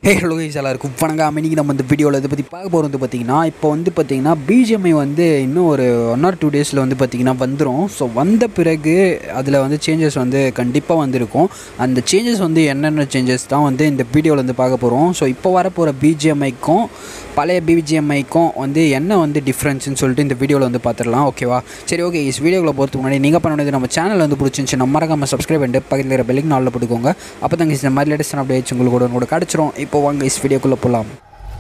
hey hello guys எல்லாருக்கும் வணக்கம் இன்னைக்கு நம்ம இந்த வீடியோவில் இதை பற்றி பார்க்க போகிறது வந்து பார்த்திங்கன்னா இப்போ வந்து பார்த்திங்கன்னா பிஜிஎம்ஐ வந்து இன்னும் ஒரு ஒன் ஆர் டூ டேஸில் வந்து பார்த்திங்கன்னா வந்துடும் ஸோ வந்த பிறகு அதில் வந்து சேஞ்சஸ் வந்து கண்டிப்பாக வந்திருக்கும் அந்த சேஞ்சஸ் வந்து என்னென்ன சேஞ்சஸ் தான் வந்து இந்த வீடியோவில் வந்து பார்க்க போகிறோம் ஸோ இப்போ வரப்போகிற பிஜிஎம்ஐக்கும் பழைய பிஜிஎம்ஐக்கும் வந்து என்ன வந்து டிஃப்ரென்ஸ்னு சொல்லிட்டு இந்த வீடியோவில் வந்து பார்த்துடலாம் ஓகேவா சரி ஓகே இஸ் வீடியோவில் போகிறதுக்கு முன்னாடி நீங்கள் பண்ண வேண்டியது நம்ம சேனல் வந்து பிடிச்சிருந்துச்சு நம்ம மறக்காம சப்ஸ்கிரைப் பண்ணிட்டு பக்கத்தில் இருக்கிற பெல்லிங் நாளில் போட்டுக்கோங்க அப்போ தாங்க இந்த மாதிரி லேட்டஸ்ட் அப்டேட்ஸ் உங்களுக்கு கூட கூட கிடச்சிரும் இப்போ வாங்க இஸ் வீடியோக்குள்ளே போகலாம்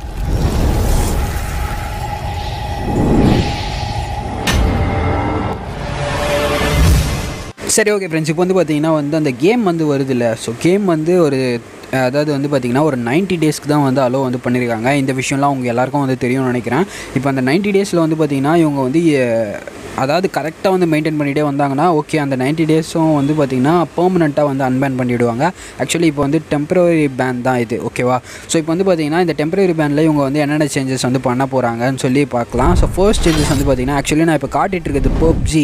சரி ஓகே ஃப்ரெண்ட்ஸ் இப்போ வந்து பார்த்தீங்கன்னா வந்து அந்த கேம் வந்து வருது இல்லை ஸோ கேம் வந்து ஒரு அதாவது வந்து பார்த்திங்கன்னா ஒரு 90 டேஸ்க்கு தான் வந்து அலோ வந்து பண்ணியிருக்காங்க இந்த விஷயம்லாம் அவங்க எல்லாருக்கும் வந்து தெரியும்னு நினைக்கிறேன் இப்போ அந்த 90 டேஸில் வந்து பார்த்திங்கன்னா இவங்க வந்து அஹ், அதாவது கரெக்டாக வந்து மெயின்டைன் பண்ணிகிட்டே வந்தாங்கன்னா ஓகே அந்த 90 டேஸும் வந்து பார்த்திங்கன்னா பெர்மனெண்ட்டாக வந்து அன்பேன் பண்ணிவிடுவாங்க ஆக்சுவலி இப்போ வந்து டெம்பரரி பேன் தான் இது ஓகேவா ஸோ இப்போ வந்து பார்த்திங்கன்னா இந்த டெம்பரரி பேனில் இவங்க வந்து என்னென்ன சேஞ்சஸ் வந்து பண்ண போகிறாங்கன்னு சொல்லி பார்க்கலாம் ஸோ ஃபர்ஸ்ட் சேஞ்சஸ் வந்து பார்த்திங்கன்னா ஆக்சுவலி நான் இப்போ காட்டிகிட்டு இருக்கிறது பப்ஜி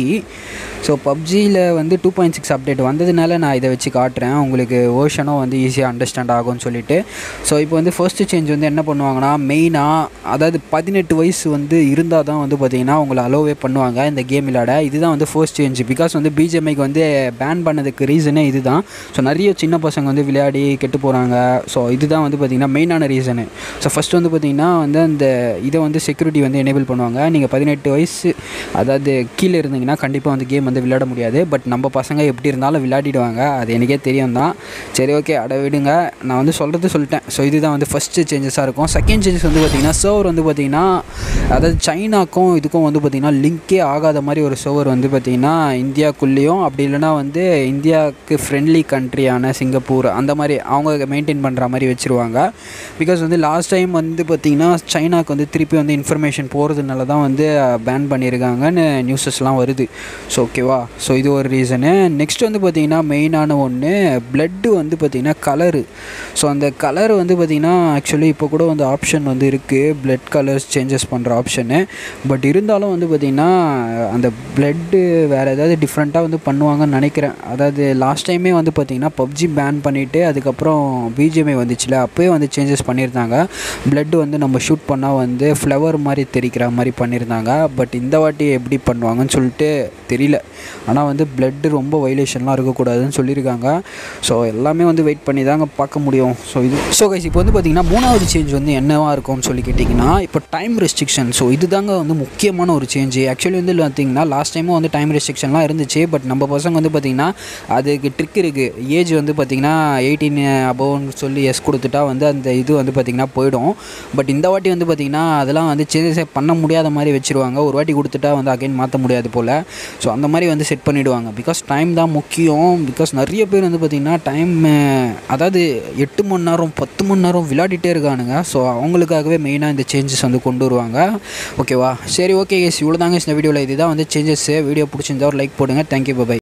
ஸோ பப்ஜியில் வந்து டூ பாயிண்ட் சிக்ஸ் அப்டேட் வந்ததுனால நான் இதை வச்சு காட்டுறேன் உங்களுக்கு ஓஷனும் வந்து ஈஸியாக அண்டர்ஸ்டாண்ட் ஆகும்னு சொல்லிட்டு ஸோ இப்போ வந்து ஃபர்ஸ்ட் சேஞ்ச் வந்து என்ன பண்ணுவாங்கன்னா மெயினாக அதாவது பதினெட்டு வயசு வந்து இருந்தால் தான் வந்து பார்த்திங்கன்னா உங்களை அலோவே பண்ணுவாங்க இந்த கேம் விளையாட இதுதான் வந்து ஃபர்ஸ்ட் சேஞ்ச் பிகாஸ் வந்து பிஜிஎம்ஐக்கு வந்து பேன் பண்ணதுக்கு ரீசனே இதுதான் ஸோ நிறைய சின்ன பசங்க வந்து விளையாடி கெட்டு போகிறாங்க ஸோ இதுதான் வந்து பார்த்திங்கன்னா மெயினான ரீசனு ஸோ ஃபஸ்ட் வந்து பார்த்திங்கன்னா வந்து அந்த இதை வந்து செக்யூரிட்டி வந்து எனேபிள் பண்ணுவாங்க நீங்கள் பதினெட்டு வயசு அதாவது கீழே இருந்தீங்கன்னா கண்டிப்பாக வந்து கேம் வந்து விளையாட முடியாது பட் நம்ம பசங்க எப்படி இருந்தாலும் விளையாடிடுவாங்க அது எனக்கே தெரியும் தான் சரி ஓகே அட விடுங்க நான் வந்து சொல்கிறது சொல்லிட்டேன் ஸோ இதுதான் வந்து ஃபஸ்ட்டு சேஞ்சஸாக இருக்கும் செகண்ட் சேஞ்சஸ் வந்து பார்த்திங்கன்னா சர்வர் வந்து பார்த்திங்கன்னா அதாவது சைனாக்கும் இதுக்கும் வந்து பார்த்திங்கன்னா லிங்க்கே ஆகாத மாதிரி ஒரு சர்வர் வந்து பார்த்திங்கன்னா இந்தியாக்குள்ளேயும் அப்படி இல்லைனா வந்து இந்தியாவுக்கு ஃப்ரெண்ட்லி கண்ட்ரியான சிங்கப்பூர் அந்த மாதிரி அவங்க மெயின்டைன் பண்ணுற மாதிரி வச்சுருவாங்க பிகாஸ் வந்து லாஸ்ட் டைம் வந்து பார்த்திங்கன்னா சைனாக்கு வந்து திருப்பி வந்து இன்ஃபர்மேஷன் போகிறதுனால தான் வந்து பேன் பண்ணியிருக்காங்கன்னு நியூஸஸ்லாம் வருது ஸோ ஓகேவா ஸோ இது ஒரு ரீசனு நெக்ஸ்ட் வந்து பார்த்திங்கன்னா மெயினான ஒன்று பிளட்டு வந்து பார்த்திங்கன்னா கலரு ஸோ அந்த கலர் வந்து பார்த்திங்கன்னா ஆக்சுவலி இப்போ கூட வந்து ஆப்ஷன் வந்து இருக்குது பிளட் கலர்ஸ் சேஞ்சஸ் பண்ணுற ஆப்ஷனு பட் இருந்தாலும் வந்து பார்த்திங்கன்னா அந்த பிளட்டு வேறு ஏதாவது டிஃப்ரெண்ட்டாக வந்து பண்ணுவாங்கன்னு நினைக்கிறேன் அதாவது லாஸ்ட் டைமே வந்து பார்த்திங்கன்னா பப்ஜி பேன் பண்ணிவிட்டு அதுக்கப்புறம் பிஜிஎம்ஐ வந்துச்சுல அப்போயே வந்து சேஞ்சஸ் பண்ணியிருந்தாங்க பிளட் வந்து நம்ம ஷூட் பண்ணால் வந்து ஃப்ளவர் மாதிரி தெரிக்கிற மாதிரி பண்ணியிருந்தாங்க பட் இந்த வாட்டி எப்படி பண்ணுவாங்கன்னு சொல்லிட்டு தெரியல ஆனால் வந்து பிளட்டு ரொம்ப வைலேஷன்லாம் இருக்கக்கூடாதுன்னு சொல்லியிருக்காங்க ஸோ எல்லாமே வந்து வெயிட் பண்ணி தாங்க பார்க்க முடியும் ஸோ இது ஸோ கைஸ் இப்போ வந்து பார்த்திங்கன்னா மூணாவது சேஞ்ச் வந்து என்னவா இருக்கும்னு சொல்லி கேட்டிங்கன்னா இப்போ டைம் ரெஸ்ட்ரிக்ஷன் ஸோ இதுதாங்க வந்து முக்கியமான ஒரு சேஞ்சு ஆக்சுவலி வந்து பார்த்திங்கன்னா லாஸ்ட் டைமும் வந்து டைம் ரெஸ்ட்ரிக்ஷன்லாம் இருந்துச்சு பட் நம்ம பசங்க வந்து பார்த்திங்கன்னா அதுக்கு ட்ரிக் இருக்குது ஏஜ் வந்து பார்த்திங்கன்னா எயிட்டீன் அபவ்னு சொல்லி எஸ் கொடுத்துட்டா வந்து அந்த இது வந்து பார்த்திங்கன்னா போயிடும் பட் இந்த வாட்டி வந்து பார்த்திங்கன்னா அதெல்லாம் வந்து சேஞ்சஸே பண்ண முடியாத மாதிரி வச்சுருவாங்க ஒரு வாட்டி கொடுத்துட்டா வந்து அகைன் மாற்ற முடியாது போல் ஸோ அந்த மாதிரி வந்து செட் பண்ணிவிடுவாங்க பிகாஸ் டைம் தான் முக்கியம் பிகாஸ் நிறைய பேர் வந்து பார்த்திங்கன்னா டைம் அதாவது எட்டு மணி நேரம் பத்து மணி நேரம் விளையாடிட்டே இருக்கானுங்க ஸோ அவங்களுக்காகவே மெயினாக இந்த சேஞ்சஸ் வந்து கொண்டு வருவாங்க ஓகேவா சரி ஓகே இவ்வளோ தாங்க இந்த வீடியோவில் இதுதான் வந்து சேஞ்சஸ் வீடியோ பிடிச்சிருந்தா ஒரு லைக் போடுங்க தேங்க்யூ பை